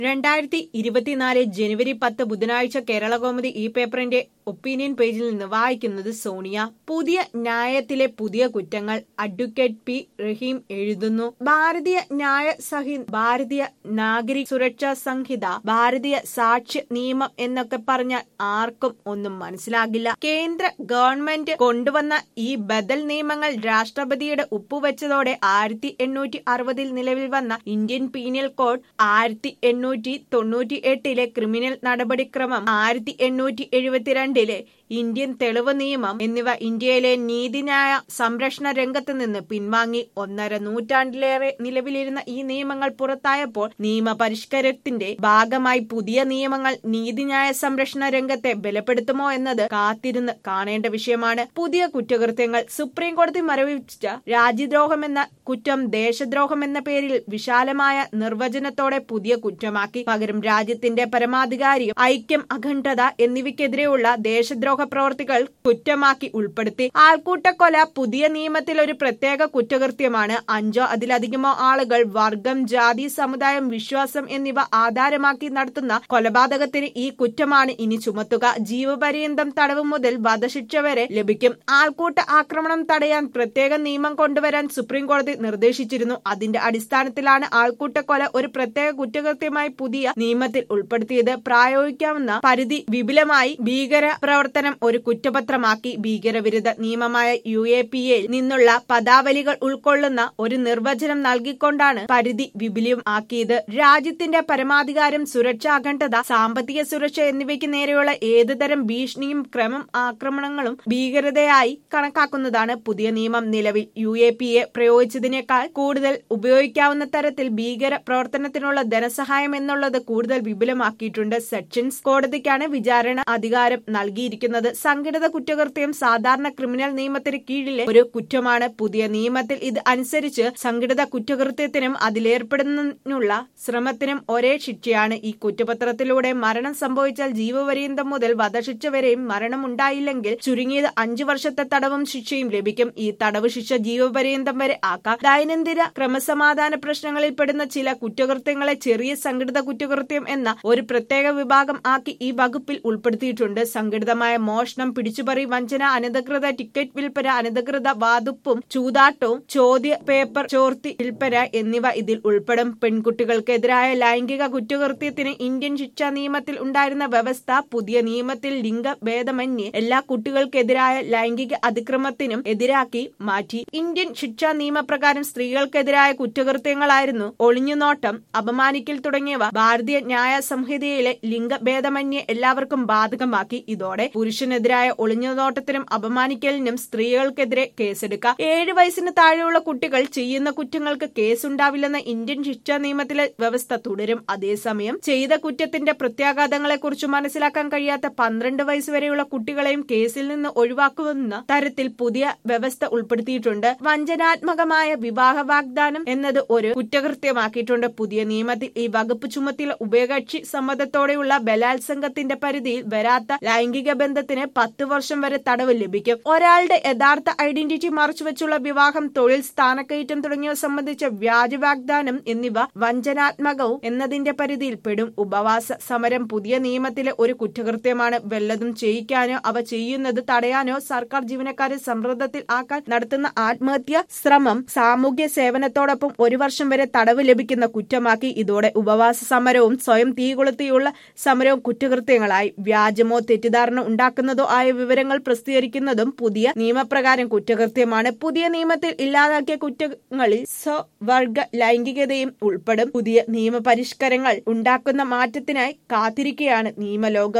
രണ്ടായിരത്തി ഇരുപത്തിനാല് ജനുവരി പത്ത് ബുധനാഴ്ച കേരളകൗമുദി ഈ പേപ്പറിന്റെ ഒപ്പീനിയൻ പേജിൽ നിന്ന് വായിക്കുന്നത് സോണിയ പുതിയ ന്യായത്തിലെ പുതിയ കുറ്റങ്ങൾ അഡ്വക്കേറ്റ് പി റഹീം എഴുതുന്നു ഭാരതീയ ന്യായ സംഹിത ഭാരതീയ നാഗരിക് സുരക്ഷാ സംഹിത ഭാരതീയ സാക്ഷ്യ നിയമം എന്നൊക്കെ പറഞ്ഞാൽ ആർക്കും ഒന്നും മനസ്സിലാകില്ല കേന്ദ്ര ഗവൺമെന്റ് കൊണ്ടുവന്ന ഈ ബദൽ നിയമങ്ങൾ രാഷ്ട്രപതിയുടെ ഒപ്പുവെച്ചതോടെ ആയിരത്തി എണ്ണൂറ്റി അറുപതിൽ നിലവിൽ വന്ന ഇന്ത്യൻ പീനൽ കോഡ് ആയിരത്തി എണ്ണൂറ്റി തൊണ്ണൂറ്റി എട്ടിലെ ക്രിമിനൽ നടപടിക്രമം ആയിരത്തി എണ്ണൂറ്റി എഴുപത്തിരണ്ടിലെ ഇന്ത്യൻ തെളിവ് നിയമം എന്നിവ ഇന്ത്യയിലെ നീതിന്യായ സംരക്ഷണ രംഗത്ത് നിന്ന് പിൻവാങ്ങി ഒന്നര നൂറ്റാണ്ടിലേറെ നിലവിലിരുന്ന ഈ നിയമങ്ങൾ പുറത്തായപ്പോൾ നിയമപരിഷ്കരണത്തിന്റെ ഭാഗമായി പുതിയ നിയമങ്ങൾ നീതിന്യായ സംരക്ഷണ രംഗത്തെ ബലപ്പെടുത്തുമോ എന്നത് കാത്തിരുന്ന് കാണേണ്ട വിഷയമാണ് പുതിയ കുറ്റകൃത്യങ്ങൾ സുപ്രീം കോടതി മരവിപ്പിച്ച രാജ്യദ്രോഹം എന്ന കുറ്റം ദേശദ്രോഹം എന്ന പേരിൽ വിശാലമായ നിർവചനത്തോടെ പുതിയ കുറ്റമാക്കി പകരം രാജ്യത്തിന്റെ പരമാധികാരിയും ഐക്യം അഖണ്ഡത എന്നിവയ്ക്കെതിരെയുള്ള ദേശദ്രോഹ പ്രവർത്തികൾ കുറ്റമാക്കി ഉൾപ്പെടുത്തി ആൾക്കൂട്ടക്കൊല പുതിയ നിയമത്തിൽ ഒരു പ്രത്യേക കുറ്റകൃത്യമാണ് അഞ്ചോ അതിലധികമോ ആളുകൾ വർഗം ജാതി സമുദായം വിശ്വാസം എന്നിവ ആധാരമാക്കി നടത്തുന്ന കൊലപാതകത്തിന് ഈ കുറ്റമാണ് ഇനി ചുമത്തുക ജീവപര്യന്തം തടവ് മുതൽ വധശിക്ഷ വരെ ലഭിക്കും ആൾക്കൂട്ട ആക്രമണം തടയാൻ പ്രത്യേക നിയമം കൊണ്ടുവരാൻ സുപ്രീം കോടതി നിർദ്ദേശിച്ചിരുന്നു അതിന്റെ അടിസ്ഥാനത്തിലാണ് ആൾക്കൂട്ടക്കൊല ഒരു പ്രത്യേക കുറ്റകൃത്യമായി പുതിയ നിയമത്തിൽ ഉൾപ്പെടുത്തിയത് പ്രായോഗിക്കാവുന്ന പരിധി വിപുലമായി ഭീകര പ്രവർത്തനം ഒരു കുറ്റപത്രമാക്കി ഭീകരവിരുദ്ധ നിയമമായ യു എ പി എയിൽ നിന്നുള്ള പദാവലികൾ ഉൾക്കൊള്ളുന്ന ഒരു നിർവചനം നൽകിക്കൊണ്ടാണ് പരിധി വിപുലം ആക്കിയത് രാജ്യത്തിന്റെ പരമാധികാരം സുരക്ഷാ അഖണ്ഡത സാമ്പത്തിക സുരക്ഷ എന്നിവയ്ക്ക് നേരെയുള്ള ഏതുതരം ഭീഷണിയും ക്രമം ആക്രമണങ്ങളും ഭീകരതയായി കണക്കാക്കുന്നതാണ് പുതിയ നിയമം നിലവിൽ യു എ പി എ പ്രയോഗിച്ചതിനേക്കാൾ കൂടുതൽ ഉപയോഗിക്കാവുന്ന തരത്തിൽ ഭീകര പ്രവർത്തനത്തിനുള്ള ധനസഹായം എന്നുള്ളത് കൂടുതൽ വിപുലമാക്കിയിട്ടുണ്ട് സെക്ഷൻസ് കോടതിക്കാണ് വിചാരണ അധികാരം നൽകിയിരിക്കുന്നത് സംഘടിത കുറ്റകൃത്യം സാധാരണ ക്രിമിനൽ നിയമത്തിന് കീഴിലെ ഒരു കുറ്റമാണ് പുതിയ നിയമത്തിൽ ഇത് അനുസരിച്ച് സംഘടിത കുറ്റകൃത്യത്തിനും അതിലേർപ്പെടുന്നതിനുള്ള ശ്രമത്തിനും ഒരേ ശിക്ഷയാണ് ഈ കുറ്റപത്രത്തിലൂടെ മരണം സംഭവിച്ചാൽ ജീവപര്യന്തം മുതൽ വധശിക്ഷ വരെയും മരണമുണ്ടായില്ലെങ്കിൽ ചുരുങ്ങിയത് അഞ്ചു വർഷത്തെ തടവും ശിക്ഷയും ലഭിക്കും ഈ തടവ് ശിക്ഷ ജീവപര്യന്തം വരെ ആക്കാം ദൈനംദിന ക്രമസമാധാന പ്രശ്നങ്ങളിൽ പെടുന്ന ചില കുറ്റകൃത്യങ്ങളെ ചെറിയ സംഘടിത കുറ്റകൃത്യം എന്ന ഒരു പ്രത്യേക വിഭാഗം ആക്കി ഈ വകുപ്പിൽ ഉൾപ്പെടുത്തിയിട്ടുണ്ട് സംഘടിതമായ മോഷണം പിടിച്ചുപറി വഞ്ചന അനധികൃത ടിക്കറ്റ് വിൽപ്പന അനധികൃത വാതുപ്പും ചൂതാട്ടവും ചോദ്യ പേപ്പർ ചോർത്തി വിൽപ്പന എന്നിവ ഇതിൽ ഉൾപ്പെടും പെൺകുട്ടികൾക്കെതിരായ ലൈംഗിക കുറ്റകൃത്യത്തിന് ഇന്ത്യൻ ശിക്ഷാ നിയമത്തിൽ ഉണ്ടായിരുന്ന വ്യവസ്ഥ പുതിയ നിയമത്തിൽ ലിംഗഭേദമന്യേ എല്ലാ കുട്ടികൾക്കെതിരായ ലൈംഗിക അതിക്രമത്തിനും എതിരാക്കി മാറ്റി ഇന്ത്യൻ ശിക്ഷാ നിയമപ്രകാരം സ്ത്രീകൾക്കെതിരായ കുറ്റകൃത്യങ്ങളായിരുന്നു ഒളിഞ്ഞുനോട്ടം അപമാനിക്കൽ തുടങ്ങിയവ ഭാരതീയ ന്യായ സംഹിതയിലെ ലിംഗഭേദമന്യേ എല്ലാവർക്കും ബാധകമാക്കി ഇതോടെ പുരുഷനെതിരായ ഒളിഞ്ഞുനോട്ടത്തിനും അപമാനിക്കലിനും സ്ത്രീകൾക്കെതിരെ കേസെടുക്കാം ഏഴ് വയസ്സിന് താഴെയുള്ള കുട്ടികൾ ചെയ്യുന്ന കുറ്റങ്ങൾക്ക് കേസുണ്ടാവില്ലെന്ന ഇന്ത്യൻ ശിക്ഷാ നിയമത്തിലെ വ്യവസ്ഥ തുടരും അതേസമയം ചെയ്ത കുറ്റത്തിന്റെ പ്രത്യാഘാതങ്ങളെക്കുറിച്ച് മനസ്സിലാക്കാൻ കഴിയാത്ത പന്ത്രണ്ട് വയസ്സ് വരെയുള്ള കുട്ടികളെയും കേസിൽ നിന്ന് ഒഴിവാക്കുമെന്ന തരത്തിൽ പുതിയ വ്യവസ്ഥ ഉൾപ്പെടുത്തിയിട്ടുണ്ട് വഞ്ചനാത്മകമായ വിവാഹ വാഗ്ദാനം എന്നത് ഒരു കുറ്റകൃത്യമാക്കിയിട്ടുണ്ട് പുതിയ നിയമത്തിൽ ഈ വകുപ്പ് ചുമത്തിയ ഉഭയകക്ഷി സമ്മതത്തോടെയുള്ള ബലാത്സംഗത്തിന്റെ പരിധിയിൽ വരാത്ത ലൈംഗിക ബന്ധത്തിന് പത്ത് വർഷം വരെ തടവ് ലഭിക്കും ഒരാളുടെ യഥാർത്ഥ ഐഡന്റിറ്റി മറച്ചുവെച്ചുള്ള വിവാഹം തൊഴിൽ സ്ഥാനക്കയറ്റം തുടങ്ങിയവ സംബന്ധിച്ച വ്യാജ വാഗ്ദാനം എന്നിവ വഞ്ചനാത്മകവും എന്നതിന്റെ പരിധിയിൽ പെടും ഉപവാസ സമരം പുതിയ നിയമത്തിലെ ഒരു കുറ്റകൃത്യമാണ് വല്ലതും ചെയ്യിക്കാനോ അവ ചെയ്യുന്നത് തടയാനോ സർക്കാർ ജീവനക്കാരെ സമ്മർദ്ദത്തിൽ ആക്കാൻ നടത്തുന്ന ആത്മഹത്യ ശ്രമം സാമൂഹ്യ സേവനത്തോടൊപ്പം ഒരു വർഷം വരെ തടവ് ലഭിക്കുന്ന കുറ്റമാക്കി ഇതോടെ ഉപവാസ സമരവും സ്വയം തീ കൊളുത്തിയുള്ള സമരവും കുറ്റകൃത്യങ്ങളായി വ്യാജമോ തെറ്റിദ്ധാരണ ഉണ്ടാക്കുന്നതോ ആയ വിവരങ്ങൾ പ്രസിദ്ധീകരിക്കുന്നതും പുതിയ നിയമപ്രകാരം കുറ്റകൃത്യമാണ് പുതിയ നിയമത്തിൽ ഇല്ലാതാക്കിയ കുറ്റങ്ങളിൽ സ്വവർഗ ലൈംഗികതയും ഉൾപ്പെടും പുതിയ നിയമപരിഷ്കരങ്ങൾ ഉണ്ടാക്കുന്ന മാറ്റത്തിനായി കാത്തിരിക്കുകയാണ് നിയമലോകം